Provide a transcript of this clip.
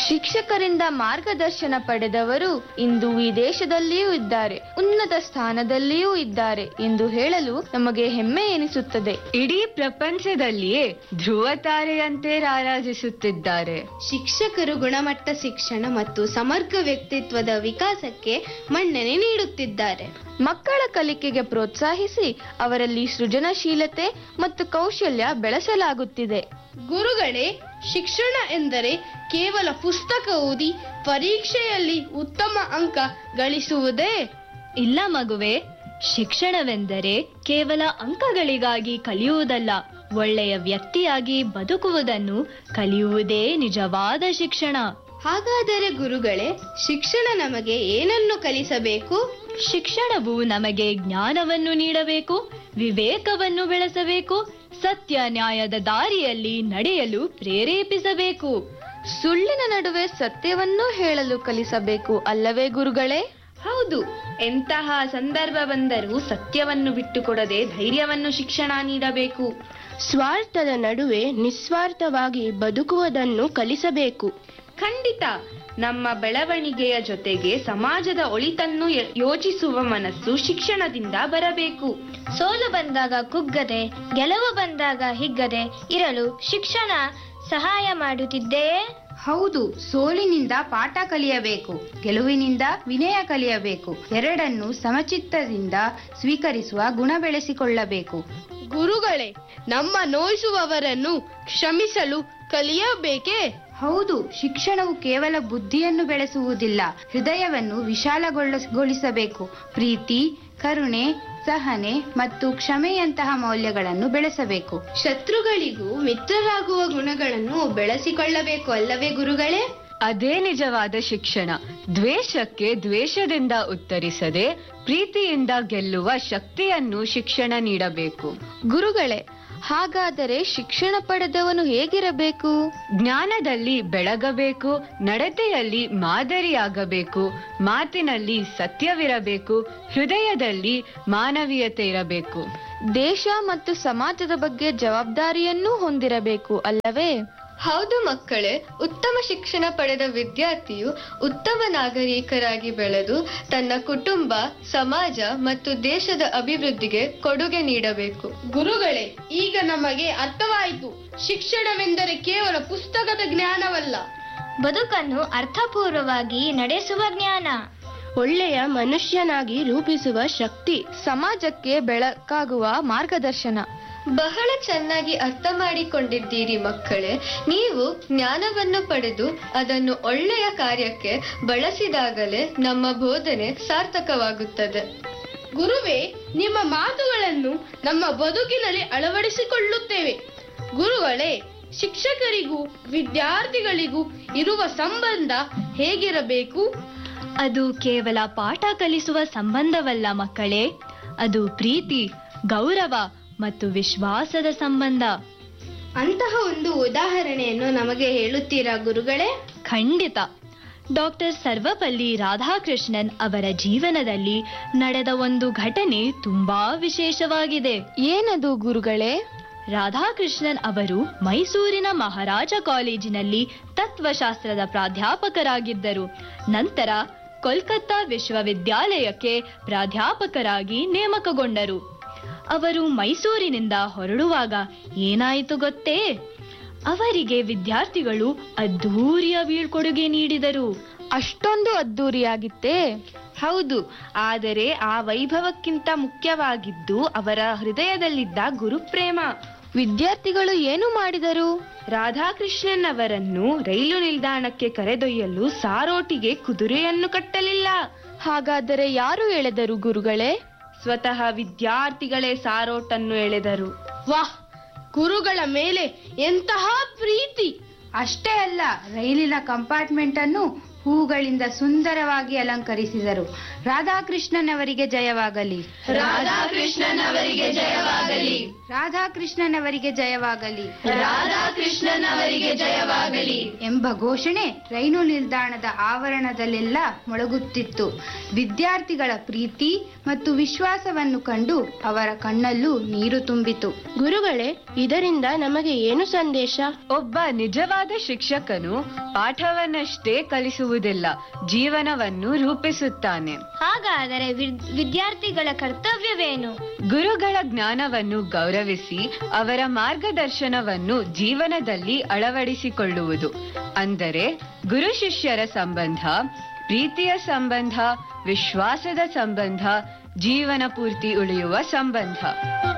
ಶಿಕ್ಷಕರಿಂದ ಮಾರ್ಗದರ್ಶನ ಪಡೆದವರು ಇಂದು ಈ ದೇಶದಲ್ಲಿಯೂ ಇದ್ದಾರೆ ಉನ್ನತ ಸ್ಥಾನದಲ್ಲಿಯೂ ಇದ್ದಾರೆ ಎಂದು ಹೇಳಲು ನಮಗೆ ಹೆಮ್ಮೆ ಎನಿಸುತ್ತದೆ ಇಡೀ ಪ್ರಪಂಚದಲ್ಲಿಯೇ ಧ್ರುವ ತಾರೆಯಂತೆ ರಾರಾಜಿಸುತ್ತಿದ್ದಾರೆ ಶಿಕ್ಷಕರು ಗುಣಮಟ್ಟ ಶಿಕ್ಷಣ ಮತ್ತು ಸಮಗ್ರ ವ್ಯಕ್ತಿತ್ವದ ವಿಕಾಸಕ್ಕೆ ಮನ್ನಣೆ ನೀಡುತ್ತಿದ್ದಾರೆ ಮಕ್ಕಳ ಕಲಿಕೆಗೆ ಪ್ರೋತ್ಸಾಹಿಸಿ ಅವರಲ್ಲಿ ಸೃಜನಶೀಲತೆ ಮತ್ತು ಕೌಶಲ್ಯ ಬೆಳೆಸಲಾಗುತ್ತಿದೆ ಗುರುಗಳೇ ಶಿಕ್ಷಣ ಎಂದರೆ ಕೇವಲ ಪುಸ್ತಕ ಓದಿ ಪರೀಕ್ಷೆಯಲ್ಲಿ ಉತ್ತಮ ಅಂಕ ಗಳಿಸುವುದೇ ಇಲ್ಲ ಮಗುವೆ ಶಿಕ್ಷಣವೆಂದರೆ ಕೇವಲ ಅಂಕಗಳಿಗಾಗಿ ಕಲಿಯುವುದಲ್ಲ ಒಳ್ಳೆಯ ವ್ಯಕ್ತಿಯಾಗಿ ಬದುಕುವುದನ್ನು ಕಲಿಯುವುದೇ ನಿಜವಾದ ಶಿಕ್ಷಣ ಹಾಗಾದರೆ ಗುರುಗಳೇ ಶಿಕ್ಷಣ ನಮಗೆ ಏನನ್ನು ಕಲಿಸಬೇಕು ಶಿಕ್ಷಣವು ನಮಗೆ ಜ್ಞಾನವನ್ನು ನೀಡಬೇಕು ವಿವೇಕವನ್ನು ಬೆಳೆಸಬೇಕು ಸತ್ಯ ನ್ಯಾಯದ ದಾರಿಯಲ್ಲಿ ನಡೆಯಲು ಪ್ರೇರೇಪಿಸಬೇಕು ಸುಳ್ಳಿನ ನಡುವೆ ಸತ್ಯವನ್ನೂ ಹೇಳಲು ಕಲಿಸಬೇಕು ಅಲ್ಲವೇ ಗುರುಗಳೇ ಹೌದು ಎಂತಹ ಸಂದರ್ಭ ಬಂದರೂ ಸತ್ಯವನ್ನು ಬಿಟ್ಟುಕೊಡದೆ ಧೈರ್ಯವನ್ನು ಶಿಕ್ಷಣ ನೀಡಬೇಕು ಸ್ವಾರ್ಥದ ನಡುವೆ ನಿಸ್ವಾರ್ಥವಾಗಿ ಬದುಕುವುದನ್ನು ಕಲಿಸಬೇಕು ಖಂಡಿತ ನಮ್ಮ ಬೆಳವಣಿಗೆಯ ಜೊತೆಗೆ ಸಮಾಜದ ಒಳಿತನ್ನು ಯ- ಯೋಚಿಸುವ ಮನಸ್ಸು ಶಿಕ್ಷಣದಿಂದ ಬರಬೇಕು ಸೋಲು ಬಂದಾಗ ಕುಗ್ಗದೆ ಗೆಲುವು ಬಂದಾಗ ಹಿಗ್ಗದೆ ಇರಲು ಶಿಕ್ಷಣ ಸಹಾಯ ಮಾಡುತ್ತಿದ್ದೆಯೇ ಹೌದು ಸೋಲಿನಿಂದ ಪಾಠ ಕಲಿಯಬೇಕು ಗೆಲುವಿನಿಂದ ವಿನಯ ಕಲಿಯಬೇಕು ಎರಡನ್ನು ಸಮಚಿತ್ತದಿಂದ ಸ್ವೀಕರಿಸುವ ಗುಣ ಬೆಳೆಸಿಕೊಳ್ಳಬೇಕು ಗುರುಗಳೇ ನಮ್ಮ ನೋಯಿಸುವವರನ್ನು ಕ್ಷಮಿಸಲು ಕಲಿಯಬೇಕೇ ಹೌದು ಶಿಕ್ಷಣವು ಕೇವಲ ಬುದ್ಧಿಯನ್ನು ಬೆಳೆಸುವುದಿಲ್ಲ ಹೃದಯವನ್ನು ವಿಶಾಲಗೊಳಿಸಬೇಕು ಪ್ರೀತಿ ಕರುಣೆ ಸಹನೆ ಮತ್ತು ಕ್ಷಮೆಯಂತಹ ಮೌಲ್ಯಗಳನ್ನು ಬೆಳೆಸಬೇಕು ಶತ್ರುಗಳಿಗೂ ಮಿತ್ರರಾಗುವ ಗುಣಗಳನ್ನು ಬೆಳೆಸಿಕೊಳ್ಳಬೇಕು ಅಲ್ಲವೇ ಗುರುಗಳೇ ಅದೇ ನಿಜವಾದ ಶಿಕ್ಷಣ ದ್ವೇಷಕ್ಕೆ ದ್ವೇಷದಿಂದ ಉತ್ತರಿಸದೆ ಪ್ರೀತಿಯಿಂದ ಗೆಲ್ಲುವ ಶಕ್ತಿಯನ್ನು ಶಿಕ್ಷಣ ನೀಡಬೇಕು ಗುರುಗಳೇ ಹಾಗಾದರೆ ಶಿಕ್ಷಣ ಪಡೆದವನು ಹೇಗಿರಬೇಕು ಜ್ಞಾನದಲ್ಲಿ ಬೆಳಗಬೇಕು ನಡತೆಯಲ್ಲಿ ಮಾದರಿಯಾಗಬೇಕು ಮಾತಿನಲ್ಲಿ ಸತ್ಯವಿರಬೇಕು ಹೃದಯದಲ್ಲಿ ಮಾನವೀಯತೆ ಇರಬೇಕು ದೇಶ ಮತ್ತು ಸಮಾಜದ ಬಗ್ಗೆ ಜವಾಬ್ದಾರಿಯನ್ನೂ ಹೊಂದಿರಬೇಕು ಅಲ್ಲವೇ ಹೌದು ಮಕ್ಕಳೇ ಉತ್ತಮ ಶಿಕ್ಷಣ ಪಡೆದ ವಿದ್ಯಾರ್ಥಿಯು ಉತ್ತಮ ನಾಗರಿಕರಾಗಿ ಬೆಳೆದು ತನ್ನ ಕುಟುಂಬ ಸಮಾಜ ಮತ್ತು ದೇಶದ ಅಭಿವೃದ್ಧಿಗೆ ಕೊಡುಗೆ ನೀಡಬೇಕು ಗುರುಗಳೇ ಈಗ ನಮಗೆ ಅರ್ಥವಾಯಿತು ಶಿಕ್ಷಣವೆಂದರೆ ಕೇವಲ ಪುಸ್ತಕದ ಜ್ಞಾನವಲ್ಲ ಬದುಕನ್ನು ಅರ್ಥಪೂರ್ವವಾಗಿ ನಡೆಸುವ ಜ್ಞಾನ ಒಳ್ಳೆಯ ಮನುಷ್ಯನಾಗಿ ರೂಪಿಸುವ ಶಕ್ತಿ ಸಮಾಜಕ್ಕೆ ಬೆಳಕಾಗುವ ಮಾರ್ಗದರ್ಶನ ಬಹಳ ಚೆನ್ನಾಗಿ ಅರ್ಥ ಮಾಡಿಕೊಂಡಿದ್ದೀರಿ ಮಕ್ಕಳೇ ನೀವು ಜ್ಞಾನವನ್ನು ಪಡೆದು ಅದನ್ನು ಒಳ್ಳೆಯ ಕಾರ್ಯಕ್ಕೆ ಬಳಸಿದಾಗಲೇ ನಮ್ಮ ಬೋಧನೆ ಸಾರ್ಥಕವಾಗುತ್ತದೆ ಗುರುವೇ ನಿಮ್ಮ ಮಾತುಗಳನ್ನು ನಮ್ಮ ಬದುಕಿನಲ್ಲಿ ಅಳವಡಿಸಿಕೊಳ್ಳುತ್ತೇವೆ ಗುರುಗಳೇ ಶಿಕ್ಷಕರಿಗೂ ವಿದ್ಯಾರ್ಥಿಗಳಿಗೂ ಇರುವ ಸಂಬಂಧ ಹೇಗಿರಬೇಕು ಅದು ಕೇವಲ ಪಾಠ ಕಲಿಸುವ ಸಂಬಂಧವಲ್ಲ ಮಕ್ಕಳೇ ಅದು ಪ್ರೀತಿ ಗೌರವ ಮತ್ತು ವಿಶ್ವಾಸದ ಸಂಬಂಧ ಅಂತಹ ಒಂದು ಉದಾಹರಣೆಯನ್ನು ನಮಗೆ ಹೇಳುತ್ತೀರಾ ಗುರುಗಳೇ ಖಂಡಿತ ಡಾಕ್ಟರ್ ಸರ್ವಪಲ್ಲಿ ರಾಧಾಕೃಷ್ಣನ್ ಅವರ ಜೀವನದಲ್ಲಿ ನಡೆದ ಒಂದು ಘಟನೆ ತುಂಬಾ ವಿಶೇಷವಾಗಿದೆ ಏನದು ಗುರುಗಳೇ ರಾಧಾಕೃಷ್ಣನ್ ಅವರು ಮೈಸೂರಿನ ಮಹಾರಾಜ ಕಾಲೇಜಿನಲ್ಲಿ ತತ್ವಶಾಸ್ತ್ರದ ಪ್ರಾಧ್ಯಾಪಕರಾಗಿದ್ದರು ನಂತರ ಕೋಲ್ಕತ್ತಾ ವಿಶ್ವವಿದ್ಯಾಲಯಕ್ಕೆ ಪ್ರಾಧ್ಯಾಪಕರಾಗಿ ನೇಮಕಗೊಂಡರು ಅವರು ಮೈಸೂರಿನಿಂದ ಹೊರಡುವಾಗ ಏನಾಯಿತು ಗೊತ್ತೇ ಅವರಿಗೆ ವಿದ್ಯಾರ್ಥಿಗಳು ಅದ್ಧೂರಿಯ ಬೀಳ್ಕೊಡುಗೆ ನೀಡಿದರು ಅಷ್ಟೊಂದು ಅದ್ದೂರಿಯಾಗಿತ್ತೇ ಹೌದು ಆದರೆ ಆ ವೈಭವಕ್ಕಿಂತ ಮುಖ್ಯವಾಗಿದ್ದು ಅವರ ಹೃದಯದಲ್ಲಿದ್ದ ಗುರುಪ್ರೇಮ ವಿದ್ಯಾರ್ಥಿಗಳು ಏನು ಮಾಡಿದರು ರಾಧಾಕೃಷ್ಣನ್ ಅವರನ್ನು ರೈಲು ನಿಲ್ದಾಣಕ್ಕೆ ಕರೆದೊಯ್ಯಲು ಸಾರೋಟಿಗೆ ಕುದುರೆಯನ್ನು ಕಟ್ಟಲಿಲ್ಲ ಹಾಗಾದರೆ ಯಾರು ಎಳೆದರು ಗುರುಗಳೇ ಸ್ವತಃ ವಿದ್ಯಾರ್ಥಿಗಳೇ ಸಾರೋಟನ್ನು ಎಳೆದರು ವಾಹ್ ಗುರುಗಳ ಮೇಲೆ ಎಂತಹ ಪ್ರೀತಿ ಅಷ್ಟೇ ಅಲ್ಲ ರೈಲಿನ ಕಂಪಾರ್ಟ್ಮೆಂಟ್ ಅನ್ನು ಹೂಗಳಿಂದ ಸುಂದರವಾಗಿ ಅಲಂಕರಿಸಿದರು ರಾಧಾಕೃಷ್ಣನವರಿಗೆ ಜಯವಾಗಲಿ ರಾಧಾಕೃಷ್ಣನವರಿಗೆ ಜಯವಾಗಲಿ ರಾಧಾಕೃಷ್ಣನವರಿಗೆ ಜಯವಾಗಲಿ ರಾಧಾಕೃಷ್ಣನವರಿಗೆ ಜಯವಾಗಲಿ ಎಂಬ ಘೋಷಣೆ ರೈಲು ನಿಲ್ದಾಣದ ಆವರಣದಲ್ಲೆಲ್ಲ ಮೊಳಗುತ್ತಿತ್ತು ವಿದ್ಯಾರ್ಥಿಗಳ ಪ್ರೀತಿ ಮತ್ತು ವಿಶ್ವಾಸವನ್ನು ಕಂಡು ಅವರ ಕಣ್ಣಲ್ಲೂ ನೀರು ತುಂಬಿತು ಗುರುಗಳೇ ಇದರಿಂದ ನಮಗೆ ಏನು ಸಂದೇಶ ಒಬ್ಬ ನಿಜವಾದ ಶಿಕ್ಷಕನು ಪಾಠವನ್ನಷ್ಟೇ ಕಲಿಸುವುದಿಲ್ಲ ಜೀವನವನ್ನು ರೂಪಿಸುತ್ತಾನೆ ಹಾಗಾದರೆ ವಿದ್- ವಿದ್ಯಾರ್ಥಿಗಳ ಕರ್ತವ್ಯವೇನು ಗುರುಗಳ ಜ್ಞಾನವನ್ನು ಗೌರವಿಸಿ ಅವರ ಮಾರ್ಗದರ್ಶನವನ್ನು ಜೀವನದಲ್ಲಿ ಅಳವಡಿಸಿಕೊಳ್ಳುವುದು ಅಂದರೆ ಗುರು ಶಿಷ್ಯರ ಸಂಬಂಧ ಪ್ರೀತಿಯ ಸಂಬಂಧ ವಿಶ್ವಾಸದ ಸಂಬಂಧ ಜೀವನ ಪೂರ್ತಿ ಉಳಿಯುವ ಸಂಬಂಧ